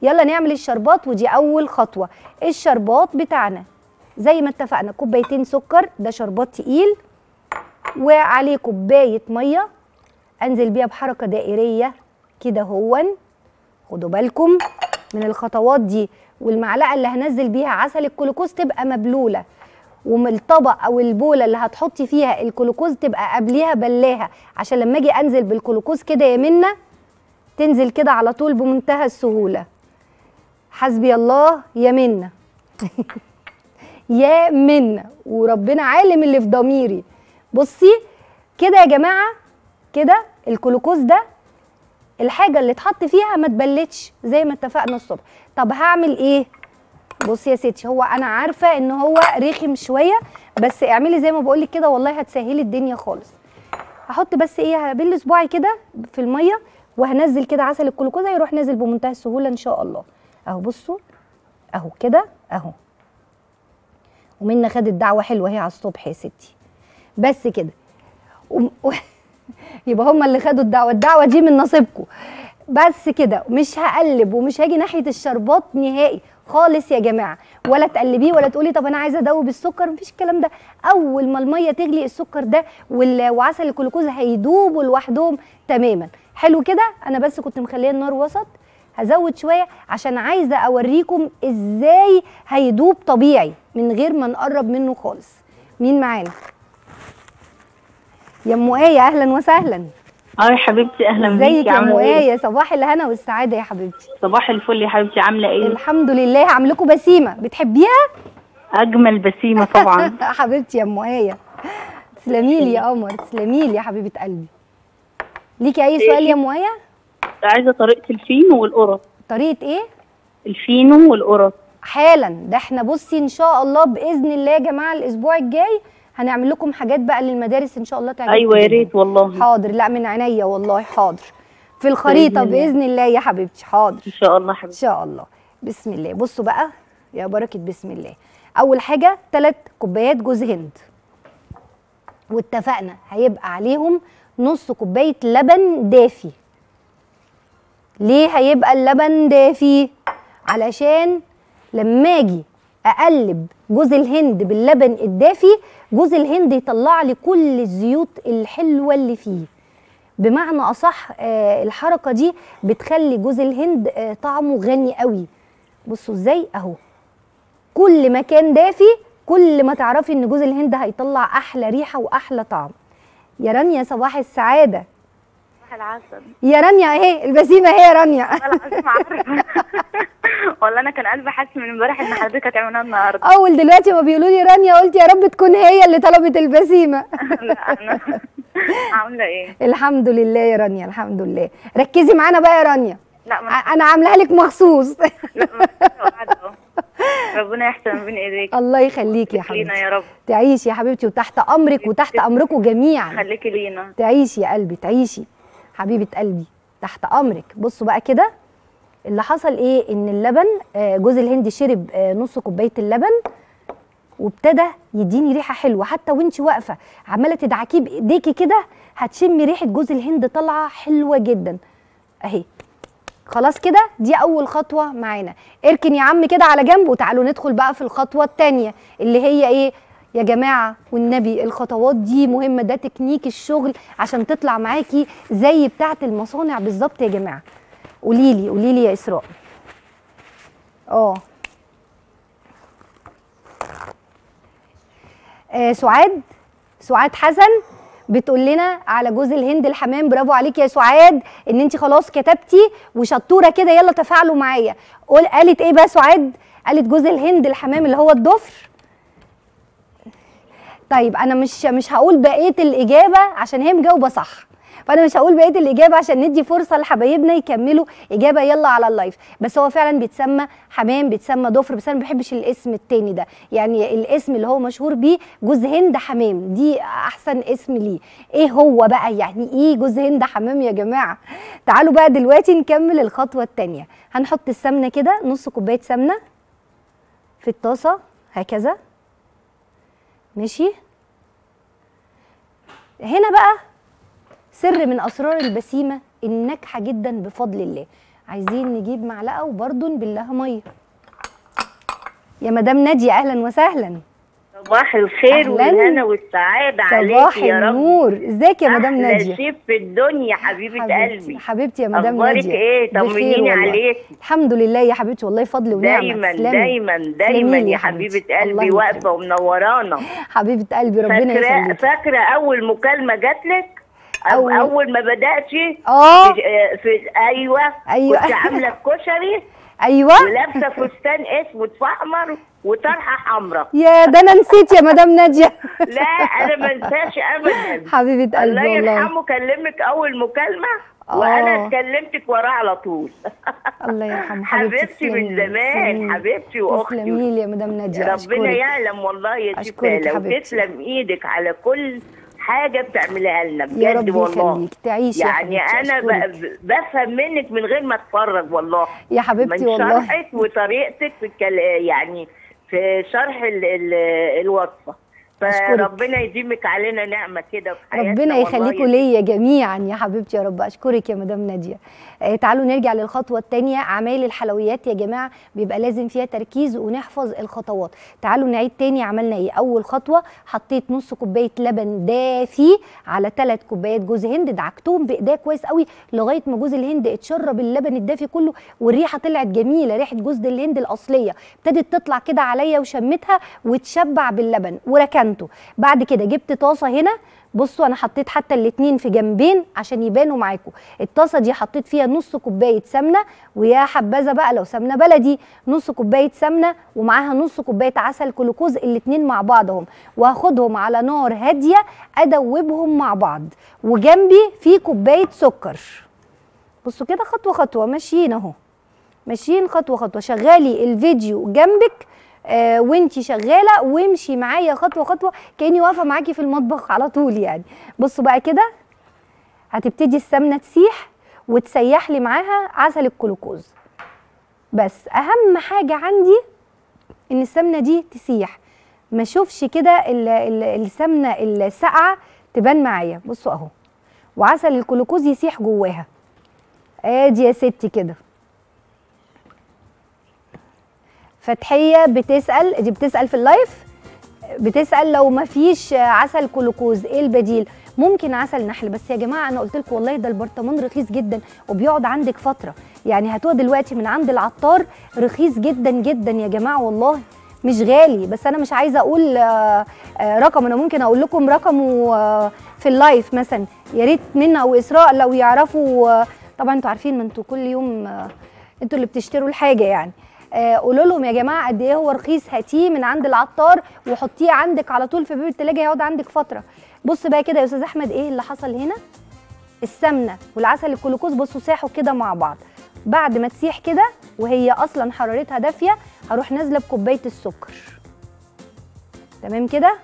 يلا نعمل الشربات ودي اول خطوه الشربات بتاعنا زي ما اتفقنا كوبايتين سكر ده شربات تقيل وعليه كوبايه ميه انزل بيها بحركه دائريه كده هون خدوا بالكم من الخطوات دي والمعلقه اللي هنزل بيها عسل الكلوكوز تبقى مبلوله ومن الطبق او البوله اللي هتحطي فيها الكلوكوز تبقى قبليها بلاها عشان لما اجي انزل بالكلوكوز كده يا منى تنزل كده على طول بمنتهى السهوله حسبي الله يا منى يا منى وربنا عالم اللي في ضميري بصي كده يا جماعه كده الكلوكوز ده الحاجه اللي اتحط فيها ما تبلتش زي ما اتفقنا الصبح طب هعمل ايه بصي يا ستي هو انا عارفه ان هو رخم شويه بس اعملي زي ما بقول لك كده والله هتسهلي الدنيا خالص هحط بس ايه هبل صباعي كده في الميه وهنزل كده عسل الكلوكوز هيروح نازل بمنتهى السهوله ان شاء الله اهو بصوا اهو كده اهو ومنا خدت دعوه حلوه اهي على الصبح يا ستي بس كده و... و... يبقى هم اللي خدوا الدعوه الدعوه دي من نصيبكم بس كده مش هقلب ومش هاجي ناحيه الشربات نهائي خالص يا جماعه ولا تقلبيه ولا تقولي طب انا عايزه ادوب السكر مفيش الكلام ده اول ما الميه تغلي السكر ده وال- وعسل الجلوكوز هيدوبوا لوحدهم تماما حلو كده انا بس كنت مخليه النار وسط هزود شويه عشان عايزه اوريكم ازاي هيدوب طبيعي من غير ما نقرب منه خالص مين معانا يا ام ايه اهلا وسهلا اه يا حبيبتي اهلا ازيك بيكي يا ام عامله ايه ايه صباح الهنا والسعاده يا حبيبتي صباح الفل يا حبيبتي عامله ايه الحمد لله هعملكوا بسيمه بتحبيها اجمل بسيمه طبعا حبيبتي يا ام ايه تسلمي لي يا قمر تسلمي لي يا حبيبه قلبي ليكي اي سؤال يا ام ايه عايزه طريقه الفينو والقرص طريقه ايه الفينو والقرص حالا ده احنا بصي ان شاء الله باذن الله يا جماعه الاسبوع الجاي هنعمل لكم حاجات بقى للمدارس ان شاء الله تعجبكم ايوه يا جداً. ريت والله حاضر لا من عينيا والله حاضر في الخريطه بإذن الله. باذن الله يا حبيبتي حاضر ان شاء الله ان حبيبتي شاء الله بسم الله بصوا بقى يا بركه بسم الله اول حاجه ثلاث كوبايات جوز هند واتفقنا هيبقى عليهم نص كوبايه لبن دافي ليه هيبقى اللبن دافي علشان لما اجي اقلب جوز الهند باللبن الدافي جوز الهند يطلع لي كل الزيوت الحلوه اللي فيه بمعنى اصح آه الحركه دي بتخلي جوز الهند آه طعمه غني قوي بصوا ازاي اهو كل ما كان دافي كل ما تعرفي ان جوز الهند هيطلع احلى ريحه واحلى طعم يا رانيا صباح السعاده صباح العسل يا رانيا اهي البسيمه اهي يا رانيا والله العظيم عارفه والله انا كان قلبي حاسس من امبارح ان حضرتك هتعملها النهارده اول دلوقتي ما بيقولوا لي رانيا قلت يا رب تكون هي اللي طلبت البسيمه لا انا عامله ايه الحمد لله يا رانيا الحمد لله ركزي معانا بقى يا رانيا لا ما ع- انا عاملاها لك مخصوص لا ما قاعدة أهو. ربنا يحسن بين ايديك الله يخليكي يا لينا حبيبتي يا رب تعيشي يا حبيبتي وتحت امرك وتحت امركم جميعا خليكي لينا تعيشي يا قلبي تعيشي حبيبه قلبي تحت امرك بصوا بقى كده اللي حصل ايه ان اللبن آه، جوز الهند شرب آه، نص كوبايه اللبن وابتدى يديني ريحه حلوه حتى وانت واقفه عماله تدعكيه بايديكي كده هتشمي ريحه جوز الهند طالعه حلوه جدا اهي خلاص كده دي اول خطوه معانا اركن يا عم كده على جنب وتعالوا ندخل بقى في الخطوه الثانيه اللي هي ايه يا جماعه والنبي الخطوات دي مهمه ده تكنيك الشغل عشان تطلع معاكي زي بتاعه المصانع بالظبط يا جماعه قولي لي قولي لي يا اسراء اه آه، سعاد سعاد حسن بتقول لنا على جوز الهند الحمام برافو عليك يا سعاد ان انت خلاص كتبتي وشطوره كده يلا تفاعلوا معايا قول قالت ايه بقى سعاد قالت جوز الهند الحمام اللي هو الضفر طيب انا مش مش هقول بقيه الاجابه عشان هي مجاوبه صح فانا مش هقول بقيه الاجابه عشان ندي فرصه لحبايبنا يكملوا اجابه يلا على اللايف بس هو فعلا بيتسمى حمام بيتسمى ضفر بس انا ما بحبش الاسم التاني ده يعني الاسم اللي هو مشهور بيه جوز هند حمام دي احسن اسم ليه ايه هو بقى يعني ايه جوز هند حمام يا جماعه تعالوا بقى دلوقتي نكمل الخطوه التانيه هنحط السمنه كده نص كوبايه سمنه في الطاسه هكذا ماشي هنا بقى سر من اسرار البسيمه الناجحه جدا بفضل الله عايزين نجيب معلقه وبرده نبلها ميه يا مدام ناديه اهلا وسهلا صباح الخير أهلاً. والهنا والسعادة صباح عليك يا رب النور ازيك يا مدام أحلى ناديه شيف في الدنيا حبيبة حبيبتي قلبي حبيبتي يا مدام أخبارك ناديه إيه؟ بخير طمنيني والله. عليك. الحمد لله يا حبيبتي والله فضل ونعمه دايما تسلمي. دايما تسلمي دايما لي يا حبيبتي. حبيبة الله قلبي يكرمك. واقفة ومنورانا حبيبه قلبي ربنا فاكرة يخليك فاكرة أول مكالمة جات لك أو أول- أول ما بدأت اه في, في أيوه أيوة. كنت عاملة الكشري ايوه ولابسة فستان اسود فأحمر وطرحة حمراء يا ده انا نسيت يا مدام ناديه لا أنا ما انساش أبدا حبيبه الله قلبي والله يرحمه كلمك اول مكالمه آه. وانا كلمتك وراه على طول الله يرحمه حبيبتي من زمان حبيبتي واختي تسلمي لي يا مدام ناديه ربنا أشكرك. يعلم والله يا أشكرك يا شفاله حبيبتي. وتسلم ايدك على كل حاجه بتعمليها لنا يا بجد رب والله يخليك تعيشي يا يعني حبيبتي، انا أشكرك. ب- بفهم منك من غير ما اتفرج والله يا حبيبتي من والله شرحك وطريقتك في الكل... يعني في شرح ال... ال... الوصفه أشكرك. فربنا يديمك علينا نعمه كده في حياتنا ربنا والله يخليكم يا ليا جميعا يا حبيبتي يا رب اشكرك يا مدام ناديه آه تعالوا نرجع للخطوه الثانيه عمايل الحلويات يا جماعه بيبقى لازم فيها تركيز ونحفظ الخطوات تعالوا نعيد تاني عملنا ايه اول خطوه حطيت نص كوبايه لبن دافي على ثلاث كوبايات جوز هند دعكتهم بايديا كويس قوي لغايه ما جوز الهند اتشرب اللبن الدافي كله والريحه طلعت جميله ريحه جوز الهند الاصليه ابتدت تطلع كده عليا وشمتها وتشبع باللبن وركنته بعد كده جبت طاسه هنا بصوا انا حطيت حتى الاتنين في جنبين عشان يبانوا معاكم الطاسه دي حطيت فيها نص كوبايه سمنه ويا حبذا بقى لو سمنه بلدي نص كوبايه سمنه ومعاها نص كوبايه عسل جلوكوز الاتنين مع بعضهم وهاخدهم على نار هاديه ادوبهم مع بعض وجنبي في كوبايه سكر بصوا كده خطوه خطوه ماشيين اهو ماشيين خطوه خطوه شغالي الفيديو جنبك آه وانتي شغاله وامشي معايا خطوه خطوه كاني واقفه معاكي في المطبخ على طول يعني بصوا بقى كده هتبتدي السمنه تسيح وتسيح لي معاها عسل الجلوكوز بس اهم حاجه عندي ان السمنه دي تسيح ما اشوفش كده ال- ال- السمنه الساقعه تبان معايا بصوا اهو وعسل الجلوكوز يسيح جواها ادي يا ستي كده فتحيه بتسال دي بتسال في اللايف بتسال لو ما فيش عسل جلوكوز ايه البديل ممكن عسل نحل بس يا جماعه انا قلت لكم والله ده البرطمان رخيص جدا وبيقعد عندك فتره يعني هاتوه دلوقتي من عند العطار رخيص جدا جدا يا جماعه والله مش غالي بس انا مش عايزه اقول آه، آه، رقم انا ممكن اقول لكم رقمه آه، في اللايف مثلا يا ريت منا او اسراء لو يعرفوا آه، طبعا انتوا عارفين ما انتوا كل يوم آه، انتوا اللي بتشتروا الحاجه يعني آه، قولوا لهم يا جماعه قد ايه هو رخيص هاتيه من عند العطار وحطيه عندك على طول في باب التلاجة يقعد عندك فتره بص بقى كده يا استاذ احمد ايه اللي حصل هنا السمنه والعسل الجلوكوز بصوا ساحوا كده مع بعض بعد ما تسيح كده وهي اصلا حرارتها دافيه هروح نازله بكوبايه السكر تمام كده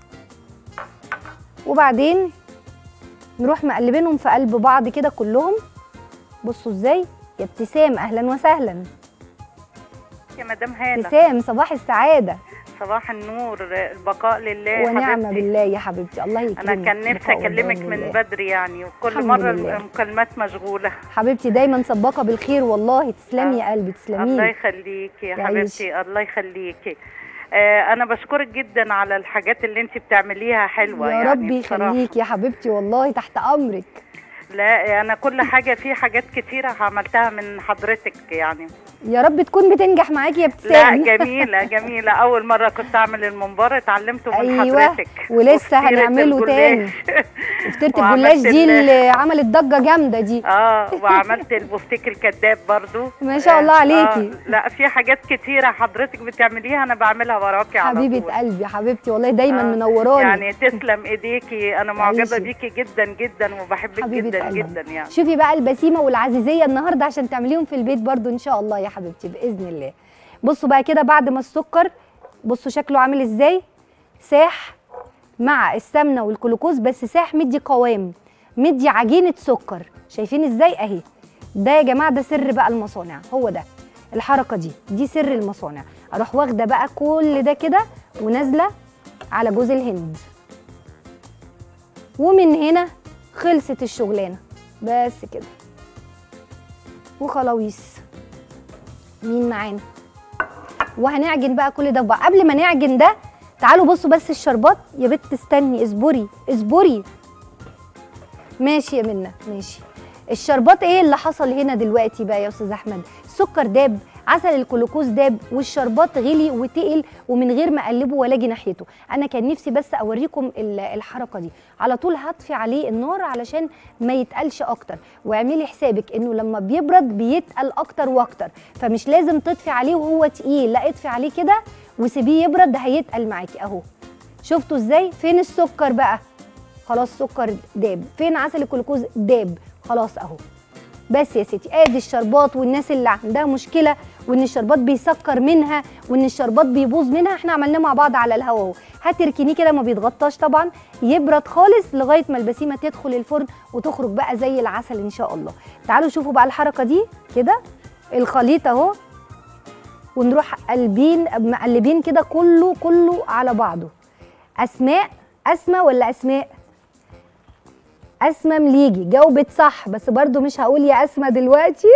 وبعدين نروح مقلبينهم في قلب بعض كده كلهم بصوا ازاي يا ابتسام اهلا وسهلا يا مدام هاله ابتسام صباح السعاده صباح النور البقاء لله ونعم حبيبتي. بالله يا حبيبتي الله يكرمك انا كان نفسي بقاء اكلمك والله من بالله. بدري يعني وكل الحمد مره لله. المكالمات مشغوله حبيبتي دايما سباقه بالخير والله تسلمي آه. يا قلبي الله تسلمي يخليكي يا تعيشي. حبيبتي الله يخليكي آه انا بشكرك جدا على الحاجات اللي انت بتعمليها حلوه يا يعني رب بصراحة. يخليك يا حبيبتي والله تحت امرك لا انا كل حاجه في حاجات كتيره عملتها من حضرتك يعني يا رب تكون بتنجح معاكي يا لا ابتسام جميله جميله اول مره كنت اعمل الممبار اتعلمته من أيوة، حضرتك ولسه وفطيرة هنعمله تاني. الجلاش. فطيره وعملت الجلاش دي ال- اللي عملت ضجه جامده دي اه وعملت البفتيك الكذاب برضو ما شاء الله آه، عليكي. آه لا في حاجات كتيره حضرتك بتعمليها انا بعملها وراكي على حبيبه طول قلبي حبيبتي والله دايما آه، منوراني يعني تسلم ايديكي انا معجبه تعيشي. بيكي جدا جدا وبحبك حبيبه جدا قلبي جدا يعني شوفي بقى البسيمه والعزيزيه النهارده عشان تعمليهم في البيت برضو ان شاء الله يا حبيبتي باذن الله بصوا بقى كده بعد ما السكر بصوا شكله عامل ازاي ساح مع السمنه والجلوكوز بس ساح مدي قوام مدي عجينه سكر شايفين ازاي اهي ده يا جماعه ده سر بقى المصانع هو ده الحركه دي دي سر المصانع اروح واخده بقى كل ده كده ونازله على جوز الهند ومن هنا خلصت الشغلانه بس كده وخلاويص مين معانا وهنعجن بقى كل ده بقى قبل ما نعجن ده تعالوا بصوا بس الشربات يا بت استني اصبري اصبري ماشي يا منى ماشي الشربات ايه اللي حصل هنا دلوقتي بقى يا استاذ احمد السكر داب عسل الكلوكوز داب والشربات غلي وتقل ومن غير ما اقلبه ولا اجي ناحيته انا كان نفسي بس اوريكم ال- الحركه دي على طول هطفي عليه النار علشان ما يتقلش اكتر واعملي حسابك انه لما بيبرد بيتقل اكتر واكتر فمش لازم تطفي عليه وهو تقيل لا اطفي عليه كده وسيبيه يبرد هيتقل معاكي اهو شفتوا ازاي فين السكر بقى خلاص سكر داب فين عسل الجلوكوز داب خلاص اهو بس يا ستي ادي الشربات والناس اللي عندها مشكله وان الشربات بيسكر منها وان الشربات بيبوظ منها احنا عملناه مع بعض على الهوا اهو هتركنيه كده ما بيتغطاش طبعا يبرد خالص لغايه ما البسيمه تدخل الفرن وتخرج بقى زي العسل ان شاء الله تعالوا شوفوا بقى الحركه دي كده الخليط اهو ونروح قلبين مقلبين كده كله كله على بعضه اسماء اسماء ولا اسماء اسماء مليجي جاوبت صح بس برضو مش هقول يا اسماء دلوقتي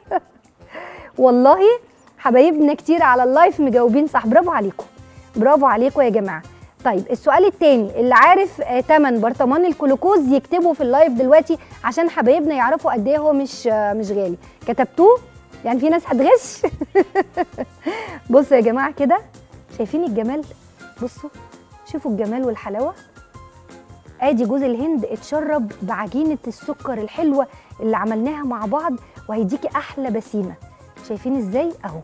والله حبايبنا كتير على اللايف مجاوبين صح برافو عليكم برافو عليكم يا جماعه طيب السؤال التاني اللي عارف آه، تمن برطمان الجلوكوز يكتبه في اللايف دلوقتي عشان حبايبنا يعرفوا قد ايه هو مش آه، مش غالي كتبتوه يعني في ناس هتغش بصوا يا جماعه كده شايفين الجمال بصوا شوفوا الجمال والحلاوه ادي جوز الهند اتشرب بعجينه السكر الحلوه اللي عملناها مع بعض وهيديكي احلى بسيمه شايفين ازاي اهو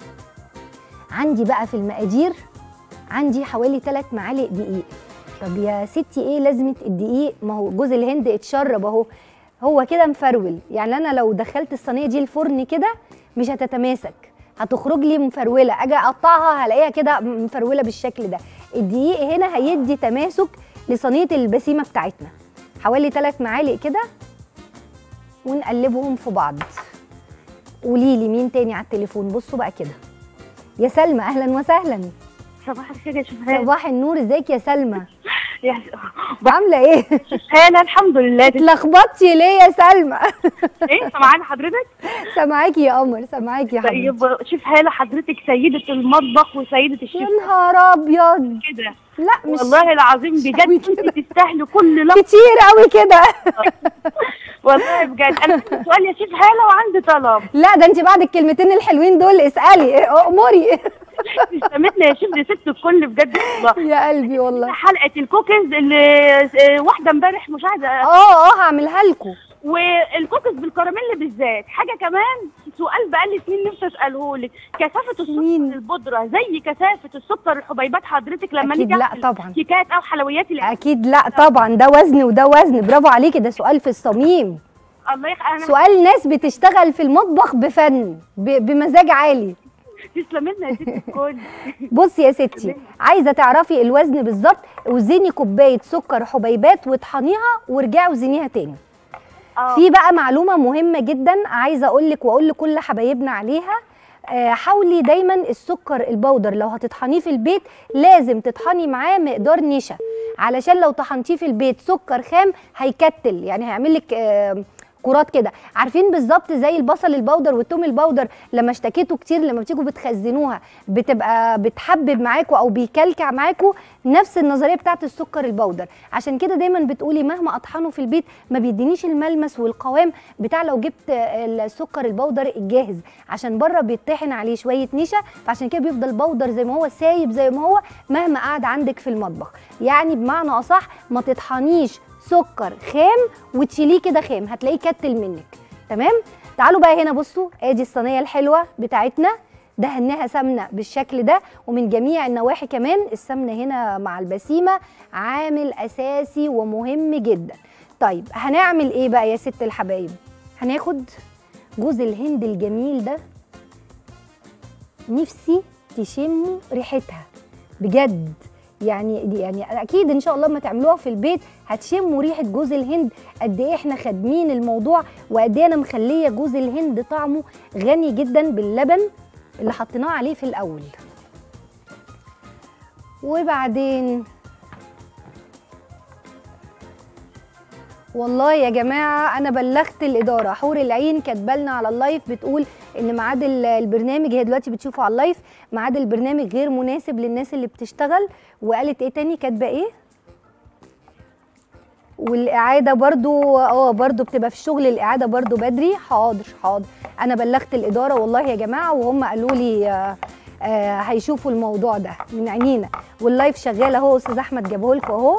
عندي بقى في المقادير عندي حوالي 3 معالق دقيق طب يا ستي ايه لازمه الدقيق ما هو جوز الهند اتشرب اهو هو كده مفرول يعني انا لو دخلت الصينيه دي الفرن كده مش هتتماسك هتخرج لي مفروله اجي اقطعها هلاقيها كده مفروله بالشكل ده الدقيق هنا هيدي تماسك لصينيه البسيمه بتاعتنا حوالي 3 معالق كده ونقلبهم في بعض قولي لي مين تاني على التليفون بصوا بقى كده يا سلمى اهلا وسهلا صباح الخير يا شوفان صباح النور ازيك يا سلمى يا عامله ايه هلا الحمد لله اتلخبطتي ليه يا سلمى ايه سامعاني حضرتك سامعاكي يا قمر سامعاكي يا حبيبتي طيب شوف هاله حضرتك سيدة المطبخ وسيدة يا الشيف نهار ابيض كده لا مش والله العظيم بجد قوي كده. انت تستاهلي كل لحظه كتير قوي كده والله بجد انا عندي سؤال يا شيف هاله وعندي طلب لا ده انت بعد الكلمتين الحلوين دول اسالي اموري سمتنا يا شيف دي ست الكل بجد والله يا قلبي والله حلقه الكوكيز اللي آه، واحده امبارح مشاهده اه اه هعملها لكم والكوكيز بالكراميل بالذات حاجه كمان سؤال بقالي سنين نفسي اساله لك كثافه السكر سنين. البودره زي كثافه السكر الحبيبات حضرتك لما أكيد نيجي لا أعمل طبعا. كيكات او حلويات اللي اكيد لا طبعا ده وزن وده وزن برافو عليكي ده سؤال في الصميم الله يخ... انا سؤال ناس بتشتغل في المطبخ بفن ب- بمزاج عالي تسلمي لنا يا ست الكل بصي يا ستي عايزه تعرفي الوزن بالظبط وزني كوبايه سكر حبيبات واطحنيها وارجعي وزنيها تاني اه في بقى معلومه مهمه جدا عايزه اقول لك واقول لكل حبايبنا عليها آه، حاولي دايما السكر البودر لو هتطحنيه في البيت لازم تطحني معاه مقدار نشا علشان لو طحنتيه في البيت سكر خام هيكتل يعني هيعمل لك آه، كرات كده عارفين بالظبط زي البصل البودر والثوم البودر لما اشتكيتوا كتير لما بتيجوا بتخزنوها بتبقى بتحبب معاكوا او بيكلكع معاكوا نفس النظريه بتاعت السكر البودر عشان كده دايما بتقولي مهما اطحنه في البيت ما بيدينيش الملمس والقوام بتاع لو جبت السكر البودر الجاهز عشان بره بيطحن عليه شويه نشا فعشان كده بيفضل بودر زي ما هو سايب زي ما هو مهما قعد عندك في المطبخ يعني بمعنى اصح ما تطحنيش سكر خام وتشيليه كده خام هتلاقيه كتل منك تمام تعالوا بقى هنا بصوا ادي الصينيه الحلوه بتاعتنا دهناها سمنه بالشكل ده ومن جميع النواحي كمان السمنه هنا مع البسيمه عامل اساسي ومهم جدا طيب هنعمل ايه بقى يا ست الحبايب هناخد جوز الهند الجميل ده نفسي تشموا ريحتها بجد يعني يعني اكيد ان شاء الله لما تعملوها في البيت هتشموا ريحه جوز الهند قد ايه احنا خادمين الموضوع وقد ايه انا مخليه جوز الهند طعمه غني جدا باللبن اللي حطيناه عليه في الاول وبعدين والله يا جماعه انا بلغت الاداره حور العين كاتبه لنا على اللايف بتقول ان ميعاد ال- البرنامج هي دلوقتي بتشوفه على اللايف ميعاد البرنامج غير مناسب للناس اللي بتشتغل وقالت ايه تاني كاتبه ايه والاعاده برضو اه برضو بتبقى في الشغل الاعاده برضو بدري حاضر حاضر انا بلغت الاداره والله يا جماعه وهم قالوا لي آه آه هيشوفوا الموضوع ده من عينينا واللايف شغال اهو استاذ احمد جابه لكم اهو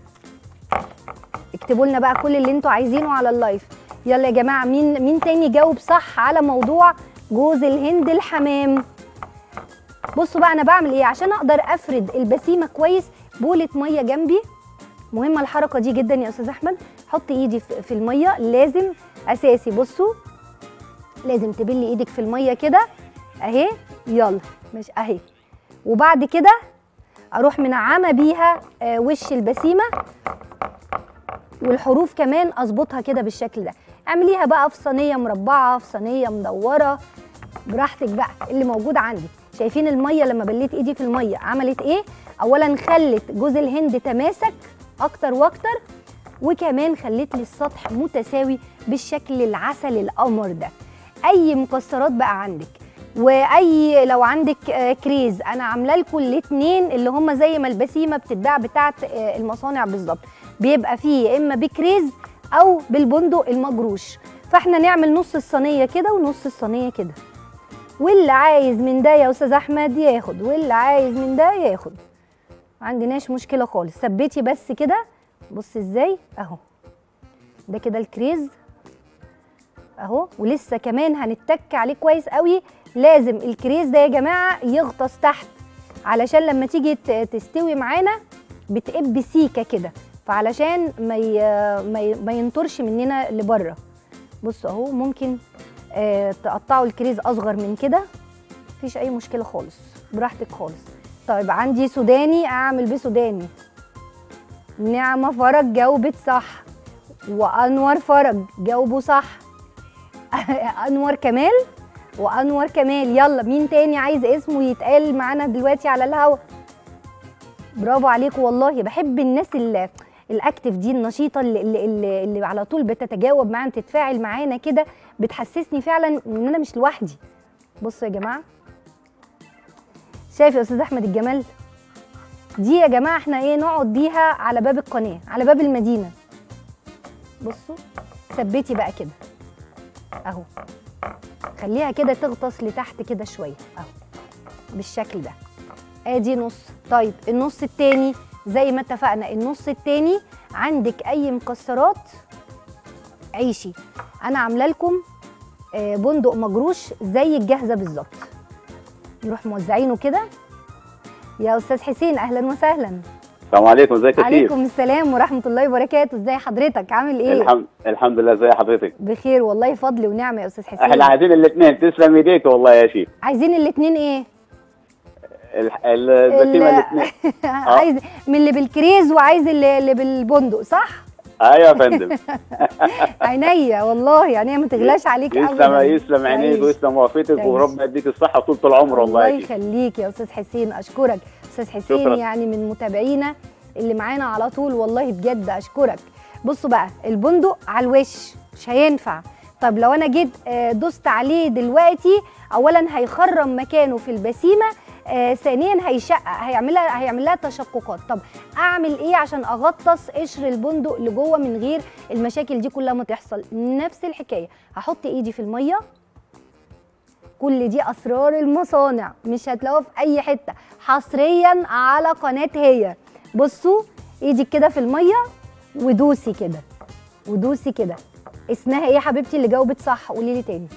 اكتبوا لنا بقى كل اللي انتوا عايزينه على اللايف يلا يا جماعه مين مين تاني جاوب صح على موضوع جوز الهند الحمام بصوا بقى انا بعمل ايه عشان اقدر افرد البسيمه كويس بوله ميه جنبي مهمه الحركه دي جدا يا استاذ احمد حط ايدي في في الميه لازم اساسي بصوا لازم تبلي ايدك في الميه كده اهي يلا مش اهي وبعد كده اروح منعمه بيها آه، وش البسيمه والحروف كمان اظبطها كده بالشكل ده اعمليها بقى في صينيه مربعه في صينيه مدوره براحتك بقى اللي موجود عندي شايفين الميه لما بليت ايدي في الميه عملت ايه اولا خلت جوز الهند تماسك اكتر واكتر وكمان خلت لي السطح متساوي بالشكل العسل القمر ده اي مكسرات بقى عندك واي لو عندك آه، كريز انا عامله لكم الاثنين اللي هم زي ما البسيمه بتتباع بتاعه آه، المصانع بالظبط بيبقى فيه يا اما بكريز او بالبندق المجروش فاحنا نعمل نص الصينيه كده ونص الصينيه كده واللي عايز من ده يا استاذ احمد ياخد واللي عايز من ده ياخد ما عندناش مشكله خالص ثبتي بس كده بص ازاي اهو ده كده الكريز اهو ولسه كمان هنتك عليه كويس قوي لازم الكريز ده يا جماعه يغطس تحت علشان لما تيجي ت- تستوي معانا بتقب سيكه كده فعلشان ما ي... ما, ي... ما ينطرش مننا لبره بصوا اهو ممكن آه تقطعوا الكريز اصغر من كده مفيش اي مشكله خالص براحتك خالص طيب عندي سوداني اعمل بيه سوداني نعمه فرج جاوبت صح وانور فرج جاوبوا صح انور كمال وانور كمال يلا مين تاني عايز اسمه يتقال معانا دلوقتي على الهوا برافو عليكم والله بحب الناس اللي الاكتف دي النشيطه اللي, اللي, اللي, اللي على طول بتتجاوب معانا تتفاعل معانا كده بتحسسني فعلا ان انا مش لوحدي بصوا يا جماعه شايف يا استاذ احمد الجمال دي يا جماعه احنا ايه نقعد بيها على باب القناه على باب المدينه بصوا ثبتي بقى كده اهو خليها كده تغطس لتحت كده شويه اهو بالشكل ده ادي نص طيب النص التاني زي ما اتفقنا النص التاني عندك اي مكسرات عيشي انا عامله لكم آه، بندق مجروش زي الجاهزه بالظبط نروح موزعينه كده يا استاذ حسين اهلا وسهلا السلام عليكم ازيك يا شيف عليكم السلام ورحمه الله وبركاته ازي حضرتك عامل ايه الحمد الحمد لله ازي حضرتك بخير والله فضل ونعمه يا استاذ حسين احنا عايزين الاثنين تسلم ايديك والله يا شيف عايزين الاتنين ايه الح- ال- البسيمه ال- الاثنين عايز من اللي بالكريز وعايز اللي, اللي بالبندق صح ايوه يا فندم عينيا والله يعني هي ما تغلاش عليك يسلم ابدا يسلم عينيك تعيش. ويسلم وقفتك تعيش. وربنا يديك الصحه طول العمر والله الله يا شيف يخليك يا استاذ حسين اشكرك استاذ حسين شكراً. يعني من متابعينا اللي معانا على طول والله بجد اشكرك بصوا بقى البندق على الوش مش هينفع طب لو انا جيت آه، دوست عليه دلوقتي اولا هيخرم مكانه في البسيمه آه ثانيا هيشقق هيعملها هيعمل لها تشققات طب اعمل ايه عشان اغطس قشر البندق لجوه من غير المشاكل دي كلها ما تحصل نفس الحكايه هحط ايدي في الميه كل دي اسرار المصانع مش هتلاقوها في اي حته حصريا على قناه هي بصوا ايدك كده في الميه ودوسي كده ودوسي كده اسمها ايه يا حبيبتي اللي جاوبت صح قولي لي تاني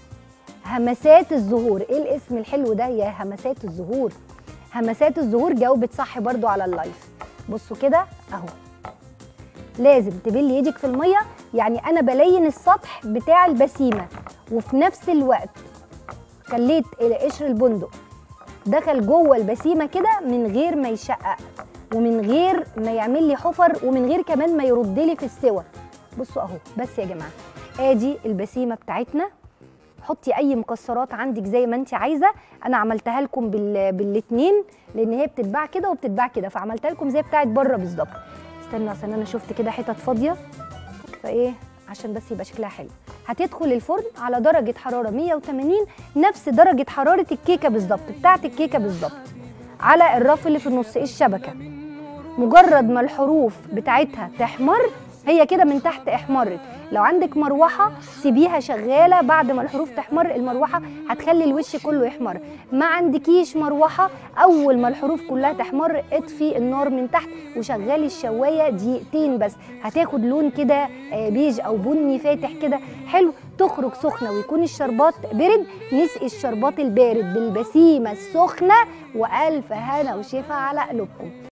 همسات الزهور ايه الاسم الحلو ده يا همسات الزهور همسات الزهور جاوبت صح برضو على اللايف بصوا كده اهو لازم تبلي ايدك في الميه يعني انا بلين السطح بتاع البسيمه وفي نفس الوقت خليت قشر البندق دخل جوه البسيمه كده من غير ما يشقق ومن غير ما يعمل لي حفر ومن غير كمان ما يرد لي في السوى بصوا اهو بس يا جماعه ادي البسيمه بتاعتنا حطي اي مكسرات عندك زي ما انت عايزه انا عملتها لكم بال... بالاتنين لان هي بتتباع كده وبتتباع كده فعملتها لكم زي بتاعت بره بالظبط استنى عشان انا شفت كده حتت فاضيه فايه عشان بس يبقى شكلها حلو هتدخل الفرن على درجه حراره 180 نفس درجه حراره الكيكه بالظبط بتاعه الكيكه بالظبط على الرف اللي في النص الشبكه مجرد ما الحروف بتاعتها تحمر هي كده من تحت احمرت لو عندك مروحه سيبيها شغاله بعد ما الحروف تحمر المروحه هتخلي الوش كله يحمر ما عندكيش مروحه اول ما الحروف كلها تحمر اطفي النار من تحت وشغلي الشوايه دقيقتين بس هتاخد لون كده آه، بيج او بني فاتح كده حلو تخرج سخنه ويكون الشربات برد نسقي الشربات البارد بالبسيمه السخنه والف هنا وشفا على قلوبكم